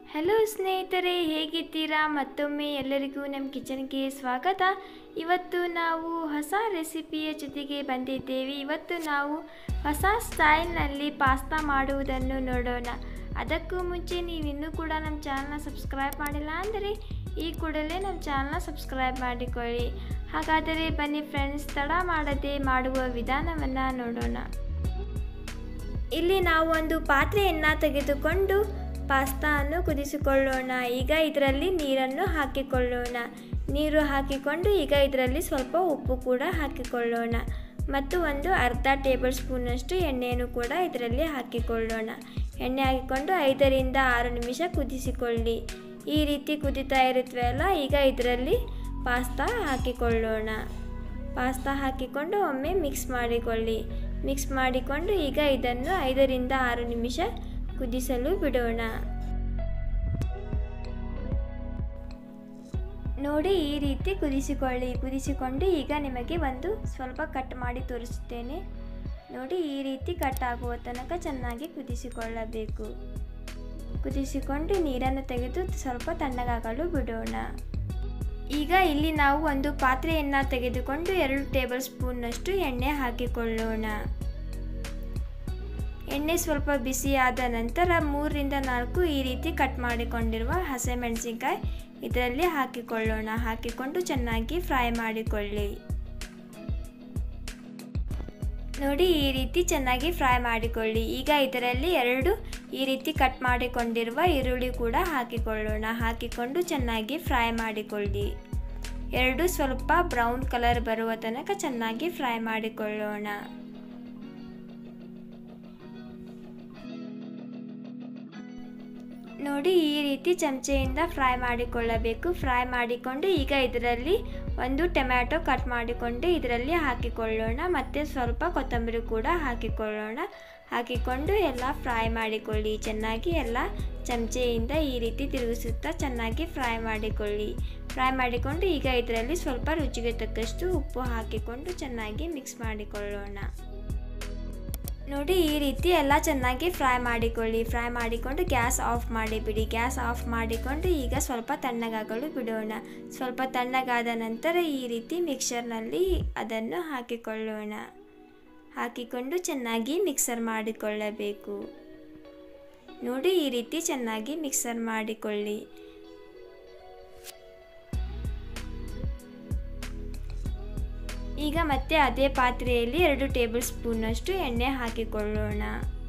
hello ಸ್ನೇಹಿತರೆ ಹೇಗಿದ್ದೀರಾ ಮತ್ತೊಮ್ಮೆ ಎಲ್ಲರಿಗೂ ನಮ್ಮ ಕಿಚನ್ಗೆ ಸ್ವಾಗತ ಇವತ್ತು ನಾವು ಹೊಸ ರೆಸಿಪಿಯ ಜೊತೆಗೆ ಬಂದಿದ್ದೇವೆ ಇವತ್ತು ನಾವು ಹೊಸ ಸ್ಟೈಲ್ನಲ್ಲಿ ಪಾಸ್ತಾ ಮಾಡುವುದನ್ನು ನೋಡೋಣ ಅದಕ್ಕೂ ಮುಂಚೆ ನೀವು ಇನ್ನೂ ಕೂಡ ನಮ್ಮ ಚಾನಲ್ನ ಸಬ್ಸ್ಕ್ರೈಬ್ ಮಾಡಿಲ್ಲ ಅಂದರೆ ಈ ಕೂಡಲೇ ನಮ್ಮ ಚಾನಲ್ನ ಸಬ್ಸ್ಕ್ರೈಬ್ ಮಾಡಿಕೊಳ್ಳಿ ಹಾಗಾದರೆ ಬನ್ನಿ ಫ್ರೆಂಡ್ಸ್ ತಡ ಮಾಡದೆ ಮಾಡುವ ವಿಧಾನವನ್ನು ನೋಡೋಣ ಇಲ್ಲಿ ನಾವು ಒಂದು ಪಾತ್ರೆಯನ್ನು ತೆಗೆದುಕೊಂಡು ಪಾಸ್ತಾವನ್ನು ಕುದಿಸಿಕೊಳ್ಳೋಣ ಈಗ ಇದರಲ್ಲಿ ನೀರನ್ನು ಹಾಕಿಕೊಳ್ಳೋಣ ನೀರು ಹಾಕಿಕೊಂಡು ಈಗ ಇದರಲ್ಲಿ ಸ್ವಲ್ಪ ಉಪ್ಪು ಕೂಡ ಹಾಕಿಕೊಳ್ಳೋಣ ಮತ್ತು ಒಂದು ಅರ್ಧ ಟೇಬಲ್ ಸ್ಪೂನಷ್ಟು ಎಣ್ಣೆಯನ್ನು ಕೂಡ ಇದರಲ್ಲಿ ಹಾಕಿಕೊಳ್ಳೋಣ ಎಣ್ಣೆ ಹಾಕಿಕೊಂಡು ಐದರಿಂದ ಆರು ನಿಮಿಷ ಕುದಿಸಿಕೊಳ್ಳಿ ಈ ರೀತಿ ಕುದಿತಾ ಇರುತ್ತವಲ್ಲ ಈಗ ಇದರಲ್ಲಿ ಪಾಸ್ತಾ ಹಾಕಿಕೊಳ್ಳೋಣ ಪಾಸ್ತಾ ಹಾಕಿಕೊಂಡು ಒಮ್ಮೆ ಮಿಕ್ಸ್ ಮಾಡಿಕೊಳ್ಳಿ ಮಿಕ್ಸ್ ಮಾಡಿಕೊಂಡು ಈಗ ಇದನ್ನು ಐದರಿಂದ ಆರು ನಿಮಿಷ ಕುದಿಸಲು ಬಿಡೋಣ ನೋಡಿ ಈ ರೀತಿ ಕುದಿಸಿಕೊಳ್ಳಿ ಕುದಿಸಿಕೊಂಡು ಈಗ ನಿಮಗೆ ಒಂದು ಸ್ವಲ್ಪ ಕಟ್ ಮಾಡಿ ತೋರಿಸುತ್ತೇನೆ ನೋಡಿ ಈ ರೀತಿ ಕಟ್ ಆಗುವ ತನಕ ಚೆನ್ನಾಗಿ ಕುದಿಸಿಕೊಳ್ಳಬೇಕು ಕುದಿಸಿಕೊಂಡು ನೀರನ್ನು ತೆಗೆದು ಸ್ವಲ್ಪ ತಣ್ಣಗಾಗಲು ಬಿಡೋಣ ಈಗ ಇಲ್ಲಿ ನಾವು ಒಂದು ಪಾತ್ರೆಯನ್ನು ತೆಗೆದುಕೊಂಡು ಎರಡು ಟೇಬಲ್ ಸ್ಪೂನ್ನಷ್ಟು ಎಣ್ಣೆ ಹಾಕಿಕೊಳ್ಳೋಣ ಎಣ್ಣೆ ಸ್ವಲ್ಪ ಬಿಸಿಯಾದ ನಂತರ ಮೂರರಿಂದ ನಾಲ್ಕು ಈ ರೀತಿ ಕಟ್ ಮಾಡಿಕೊಂಡಿರುವ ಹಸಿಮೆಣಸಿನ್ಕಾಯಿ ಇದರಲ್ಲಿ ಹಾಕಿಕೊಳ್ಳೋಣ ಹಾಕಿಕೊಂಡು ಚೆನ್ನಾಗಿ ಫ್ರೈ ಮಾಡಿಕೊಳ್ಳಿ ನೋಡಿ ಈ ರೀತಿ ಚೆನ್ನಾಗಿ ಫ್ರೈ ಮಾಡಿಕೊಳ್ಳಿ ಈಗ ಇದರಲ್ಲಿ ಎರಡು ಈ ರೀತಿ ಕಟ್ ಮಾಡಿಕೊಂಡಿರುವ ಈರುಳ್ಳಿ ಕೂಡ ಹಾಕಿಕೊಳ್ಳೋಣ ಹಾಕಿಕೊಂಡು ಚೆನ್ನಾಗಿ ಫ್ರೈ ಮಾಡಿಕೊಳ್ಳಿ ಎರಡು ಸ್ವಲ್ಪ ಬ್ರೌನ್ ಕಲರ್ ಬರುವ ತನಕ ಚೆನ್ನಾಗಿ ಫ್ರೈ ಮಾಡಿಕೊಳ್ಳೋಣ ನೋಡಿ ಈ ರೀತಿ ಚಮಚೆಯಿಂದ ಫ್ರೈ ಮಾಡಿಕೊಳ್ಳಬೇಕು ಫ್ರೈ ಮಾಡಿಕೊಂಡು ಈಗ ಇದರಲ್ಲಿ ಒಂದು ಟೊಮ್ಯಾಟೊ ಕಟ್ ಮಾಡಿಕೊಂಡು ಇದರಲ್ಲಿ ಹಾಕಿಕೊಳ್ಳೋಣ ಮತ್ತು ಸ್ವಲ್ಪ ಕೊತ್ತಂಬರಿ ಕೂಡ ಹಾಕಿಕೊಳ್ಳೋಣ ಹಾಕಿಕೊಂಡು ಎಲ್ಲ ಫ್ರೈ ಮಾಡಿಕೊಳ್ಳಿ ಚೆನ್ನಾಗಿ ಎಲ್ಲ ಚಮಚೆಯಿಂದ ಈ ರೀತಿ ತಿರುಗಿಸುತ್ತಾ ಚೆನ್ನಾಗಿ ಫ್ರೈ ಮಾಡಿಕೊಳ್ಳಿ ಫ್ರೈ ಮಾಡಿಕೊಂಡು ಈಗ ಇದರಲ್ಲಿ ಸ್ವಲ್ಪ ರುಚಿಗೆ ತಕ್ಕಷ್ಟು ಉಪ್ಪು ಹಾಕಿಕೊಂಡು ಚೆನ್ನಾಗಿ ಮಿಕ್ಸ್ ಮಾಡಿಕೊಳ್ಳೋಣ ನೋಡಿ ಈ ರೀತಿ ಎಲ್ಲ ಚೆನ್ನಾಗಿ ಫ್ರೈ ಮಾಡಿಕೊಳ್ಳಿ ಫ್ರೈ ಮಾಡಿಕೊಂಡು ಗ್ಯಾಸ್ ಆಫ್ ಮಾಡಿಬಿಡಿ ಗ್ಯಾಸ್ ಆಫ್ ಮಾಡಿಕೊಂಡು ಈಗ ಸ್ವಲ್ಪ ತಣ್ಣಗಾಗಲು ಬಿಡೋಣ ಸ್ವಲ್ಪ ತಣ್ಣಗಾದ ನಂತರ ಈ ರೀತಿ ಮಿಕ್ಸರ್ನಲ್ಲಿ ಅದನ್ನು ಹಾಕಿಕೊಳ್ಳೋಣ ಹಾಕಿಕೊಂಡು ಚೆನ್ನಾಗಿ ಮಿಕ್ಸರ್ ಮಾಡಿಕೊಳ್ಳಬೇಕು ನೋಡಿ ಈ ರೀತಿ ಚೆನ್ನಾಗಿ ಮಿಕ್ಸರ್ ಮಾಡಿಕೊಳ್ಳಿ ಈಗ ಮತ್ತೆ ಅದೇ ಪಾತ್ರೆಯಲ್ಲಿ ಎರಡು ಟೇಬಲ್ ಸ್ಪೂನಷ್ಟು ಎಣ್ಣೆ ಹಾಕಿಕೊಳ್ಳೋಣ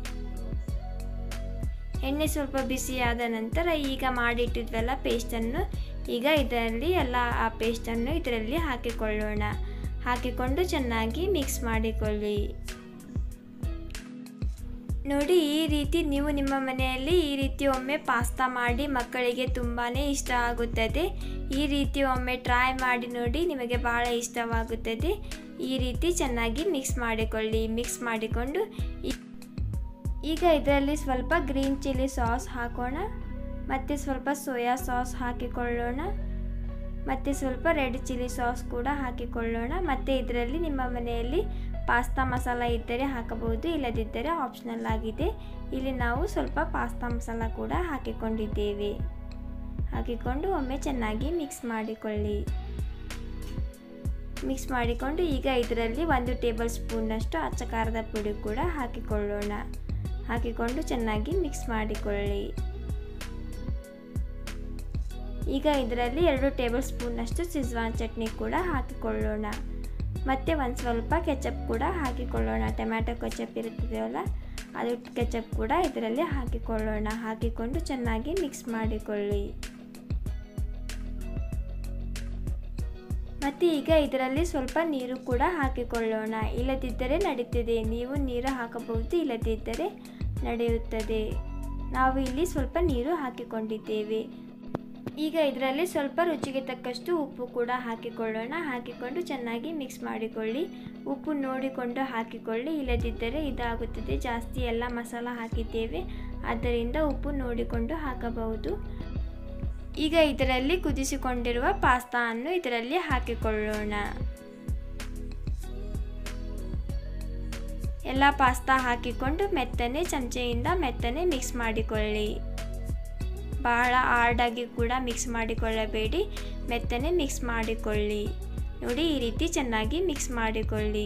ಎಣ್ಣೆ ಸ್ವಲ್ಪ ಬಿಸಿಯಾದ ನಂತರ ಈಗ ಮಾಡಿಟ್ಟಿದ್ವಲ್ಲ ಪೇಸ್ಟನ್ನು ಈಗ ಇದರಲ್ಲಿ ಎಲ್ಲ ಆ ಪೇಸ್ಟನ್ನು ಇದರಲ್ಲಿ ಹಾಕಿಕೊಳ್ಳೋಣ ಹಾಕಿಕೊಂಡು ಚೆನ್ನಾಗಿ ಮಿಕ್ಸ್ ಮಾಡಿಕೊಳ್ಳಿ ನೋಡಿ ಈ ರೀತಿ ನೀವು ನಿಮ್ಮ ಮನೆಯಲ್ಲಿ ಈ ರೀತಿ ಒಮ್ಮೆ ಪಾಸ್ತಾ ಮಾಡಿ ಮಕ್ಕಳಿಗೆ ತುಂಬಾ ಇಷ್ಟ ಆಗುತ್ತದೆ ಈ ರೀತಿ ಒಮ್ಮೆ ಟ್ರೈ ಮಾಡಿ ನೋಡಿ ನಿಮಗೆ ಭಾಳ ಇಷ್ಟವಾಗುತ್ತದೆ ಈ ರೀತಿ ಚೆನ್ನಾಗಿ ಮಿಕ್ಸ್ ಮಾಡಿಕೊಳ್ಳಿ ಮಿಕ್ಸ್ ಮಾಡಿಕೊಂಡು ಈಗ ಇದರಲ್ಲಿ ಸ್ವಲ್ಪ ಗ್ರೀನ್ ಚಿಲ್ಲಿ ಸಾಸ್ ಹಾಕೋಣ ಮತ್ತು ಸ್ವಲ್ಪ ಸೋಯಾ ಸಾಸ್ ಹಾಕಿಕೊಳ್ಳೋಣ ಮತ್ತು ಸ್ವಲ್ಪ ರೆಡ್ ಚಿಲ್ಲಿ ಸಾಸ್ ಕೂಡ ಹಾಕಿಕೊಳ್ಳೋಣ ಮತ್ತು ಇದರಲ್ಲಿ ನಿಮ್ಮ ಮನೆಯಲ್ಲಿ ಪಾಸ್ತಾ ಮಸಾಲ ಇದ್ದರೆ ಹಾಕಬಹುದು ಇಲ್ಲದಿದ್ದರೆ ಆಪ್ಷನಲ್ ಆಗಿದೆ ಇಲ್ಲಿ ನಾವು ಸ್ವಲ್ಪ ಪಾಸ್ತಾ ಮಸಾಲ ಕೂಡ ಹಾಕಿಕೊಂಡಿದ್ದೇವೆ ಹಾಕಿಕೊಂಡು ಒಮ್ಮೆ ಚೆನ್ನಾಗಿ ಮಿಕ್ಸ್ ಮಾಡಿಕೊಳ್ಳಿ ಮಿಕ್ಸ್ ಮಾಡಿಕೊಂಡು ಈಗ ಇದರಲ್ಲಿ ಒಂದು ಟೇಬಲ್ ಸ್ಪೂನ್ನಷ್ಟು ಅಚ್ಚ ಖಾರದ ಪುಡಿ ಕೂಡ ಹಾಕಿಕೊಳ್ಳೋಣ ಹಾಕಿಕೊಂಡು ಚೆನ್ನಾಗಿ ಮಿಕ್ಸ್ ಮಾಡಿಕೊಳ್ಳಿ ಈಗ ಇದರಲ್ಲಿ ಎರಡು ಟೇಬಲ್ ಸ್ಪೂನ್ನಷ್ಟು ಸಿಜ್ವಾನ್ ಚಟ್ನಿ ಕೂಡ ಹಾಕಿಕೊಳ್ಳೋಣ ಮತ್ತು ಒಂದು ಸ್ವಲ್ಪ ಕೆಚಪ್ ಕೂಡ ಹಾಕಿಕೊಳ್ಳೋಣ ಟೊಮ್ಯಾಟೊ ಕೆಚಪ್ ಇರುತ್ತದೆಯಲ್ಲ ಅದು ಕೆಚಪ್ ಕೂಡ ಇದರಲ್ಲಿ ಹಾಕಿಕೊಳ್ಳೋಣ ಹಾಕಿಕೊಂಡು ಚೆನ್ನಾಗಿ ಮಿಕ್ಸ್ ಮಾಡಿಕೊಳ್ಳಿ ಮತ್ತು ಈಗ ಇದರಲ್ಲಿ ಸ್ವಲ್ಪ ನೀರು ಕೂಡ ಹಾಕಿಕೊಳ್ಳೋಣ ಇಲ್ಲದಿದ್ದರೆ ನಡೀತದೆ ನೀವು ನೀರು ಹಾಕಬಹುದು ಇಲ್ಲದಿದ್ದರೆ ನಡೆಯುತ್ತದೆ ನಾವು ಇಲ್ಲಿ ಸ್ವಲ್ಪ ನೀರು ಹಾಕಿಕೊಂಡಿದ್ದೇವೆ ಈಗ ಇದರಲ್ಲಿ ಸ್ವಲ್ಪ ರುಚಿಗೆ ತಕ್ಕಷ್ಟು ಉಪ್ಪು ಕೂಡ ಹಾಕಿಕೊಳ್ಳೋಣ ಹಾಕಿಕೊಂಡು ಚೆನ್ನಾಗಿ ಮಿಕ್ಸ್ ಮಾಡಿಕೊಳ್ಳಿ ಉಪ್ಪು ನೋಡಿಕೊಂಡು ಹಾಕಿಕೊಳ್ಳಿ ಇಲ್ಲದಿದ್ದರೆ ಇದಾಗುತ್ತದೆ ಜಾಸ್ತಿ ಎಲ್ಲ ಮಸಾಲ ಹಾಕಿದ್ದೇವೆ ಆದ್ದರಿಂದ ಉಪ್ಪು ನೋಡಿಕೊಂಡು ಹಾಕಬಹುದು ಈಗ ಇದರಲ್ಲಿ ಕುದಿಸಿಕೊಂಡಿರುವ ಪಾಸ್ತಾವನ್ನು ಇದರಲ್ಲಿ ಹಾಕಿಕೊಳ್ಳೋಣ ಎಲ್ಲ ಪಾಸ್ತಾ ಹಾಕಿಕೊಂಡು ಮೆತ್ತನೆ ಚಮಚೆಯಿಂದ ಮೆತ್ತನೆ ಮಿಕ್ಸ್ ಮಾಡಿಕೊಳ್ಳಿ ಬಹಳ ಹಾರ್ಡಾಗಿ ಕೂಡ ಮಿಕ್ಸ್ ಮಾಡಿಕೊಳ್ಳಬೇಡಿ ಮೆತ್ತನೆ ಮಿಕ್ಸ್ ಮಾಡಿಕೊಳ್ಳಿ ನೋಡಿ ಈ ರೀತಿ ಚೆನ್ನಾಗಿ ಮಿಕ್ಸ್ ಮಾಡಿಕೊಳ್ಳಿ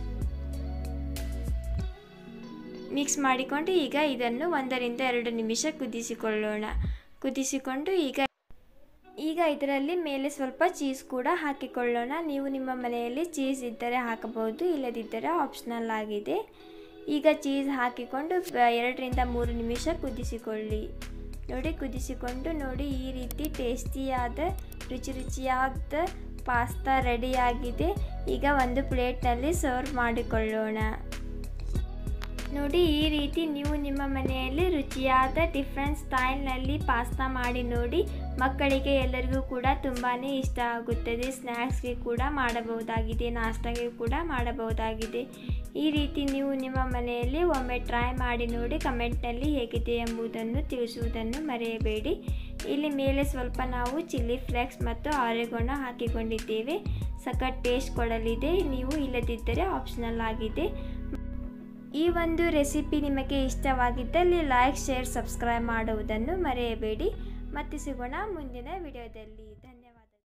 ಮಿಕ್ಸ್ ಮಾಡಿಕೊಂಡು ಈಗ ಇದನ್ನು ಒಂದರಿಂದ ಎರಡು ನಿಮಿಷ ಕುದಿಸಿಕೊಳ್ಳೋಣ ಕುದಿಸಿಕೊಂಡು ಈಗ ಈಗ ಇದರಲ್ಲಿ ಮೇಲೆ ಸ್ವಲ್ಪ ಚೀಸ್ ಕೂಡ ಹಾಕಿಕೊಳ್ಳೋಣ ನೀವು ನಿಮ್ಮ ಮನೆಯಲ್ಲಿ ಚೀಸ್ ಇದ್ದರೆ ಹಾಕಬಹುದು ಇಲ್ಲದಿದ್ದರೆ ಆಪ್ಷನಲ್ ಆಗಿದೆ ಈಗ ಚೀಸ್ ಹಾಕಿಕೊಂಡು ಎರಡರಿಂದ ಮೂರು ನಿಮಿಷ ಕುದಿಸಿಕೊಳ್ಳಿ ನೋಡಿ ಕುದಿಸಿಕೊಂಡು ನೋಡಿ ಈ ರೀತಿ ಟೇಸ್ಟಿಯಾದ ರುಚಿ ರುಚಿಯಾದ ಪಾಸ್ತಾ ರೆಡಿಯಾಗಿದೆ ಈಗ ಒಂದು ಪ್ಲೇಟ್ನಲ್ಲಿ ಸರ್ವ್ ಮಾಡಿಕೊಳ್ಳೋಣ ನೋಡಿ ಈ ರೀತಿ ನೀವು ನಿಮ್ಮ ಮನೆಯಲ್ಲಿ ರುಚಿಯಾದ ಡಿಫ್ರೆಂಟ್ ಸ್ಟೈಲ್ನಲ್ಲಿ ಪಾಸ್ತಾ ಮಾಡಿ ನೋಡಿ ಮಕ್ಕಳಿಗೆ ಎಲ್ಲರಿಗೂ ಕೂಡ ತುಂಬಾ ಇಷ್ಟ ಆಗುತ್ತದೆ ಸ್ನ್ಯಾಕ್ಸ್ಗೆ ಕೂಡ ಮಾಡಬಹುದಾಗಿದೆ ನಾಷ್ಟಾಗೆ ಕೂಡ ಮಾಡಬಹುದಾಗಿದೆ ಈ ರೀತಿ ನೀವು ನಿಮ್ಮ ಮನೆಯಲ್ಲಿ ಒಮ್ಮೆ ಟ್ರೈ ಮಾಡಿ ನೋಡಿ ಕಮೆಂಟ್ನಲ್ಲಿ ಹೇಗಿದೆ ಎಂಬುದನ್ನು ತಿಳಿಸುವುದನ್ನು ಮರೆಯಬೇಡಿ ಇಲ್ಲಿ ಮೇಲೆ ಸ್ವಲ್ಪ ನಾವು ಚಿಲ್ಲಿ ಫ್ಲೇಕ್ಸ್ ಮತ್ತು ಆರೆಗೊಣ ಹಾಕಿಕೊಂಡಿದ್ದೇವೆ ಸಖತ್ ಟೇಸ್ಟ್ ಕೊಡಲಿದೆ ನೀವು ಇಲ್ಲದಿದ್ದರೆ ಆಪ್ಷನಲ್ ಆಗಿದೆ ಈ ಒಂದು ರೆಸಿಪಿ ನಿಮಗೆ ಇಷ್ಟವಾಗಿದ್ದಲ್ಲಿ ಲೈಕ್ ಶೇರ್ ಸಬ್ಸ್ಕ್ರೈಬ್ ಮಾಡುವುದನ್ನು ಮರೆಯಬೇಡಿ ಮತ್ತೆ ಸಿಗೋಣ ಮುಂದಿನ ವಿಡಿಯೋದಲ್ಲಿ